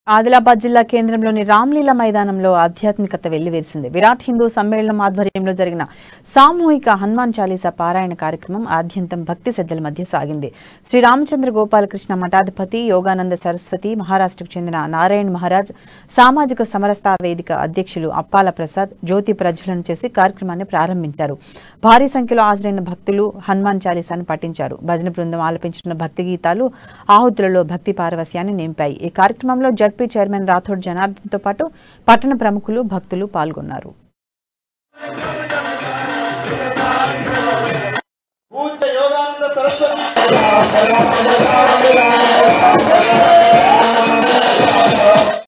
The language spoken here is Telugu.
ఆదిలాబాద్ జిల్లా కేంద్రంలోని రామ్లీలా మైదానంలో ఆధ్యాత్మికత వెల్లివిరిసింది విరాట్ హిందూ సమ్మేళనం ఆధ్వర్యంలో జరిగిన సామూహిక హనుమాన్ చాలీసా పారాయణ కార్యక్రమం ఆద్యంతం భక్తి శ్రద్ధల మధ్య సాగింది శ్రీ రామచంద్ర గోపాలకృష్ణ మఠాధిపతి యోగానంద సరస్వతి మహారాష్ట్రకు చెందిన నారాయణ్ మహారాజ్ సామాజిక సమరస్తా వేదిక అధ్యక్షులు అప్పాల ప్రసాద్ జ్యోతి ప్రజ్వలన చేసి కార్యక్రమాన్ని ప్రారంభించారు భారీ సంఖ్యలో హాజరైన భక్తులు హనుమాన్ చాలీసాను పఠించారు భజన బృందం ఆలపించిన భక్తి గీతాలు ఆహుతులలో భక్తి పారవస్యాన్ని నింపాయి ఈ కార్యక్రమంలో జడ్పీ చైర్మన్ రాథోడ్ జనార్దన్తో పాటు పట్టణ ప్రముఖులు భక్తులు పాల్గొన్నారు పూజ్య యోగానంద సరస్వతి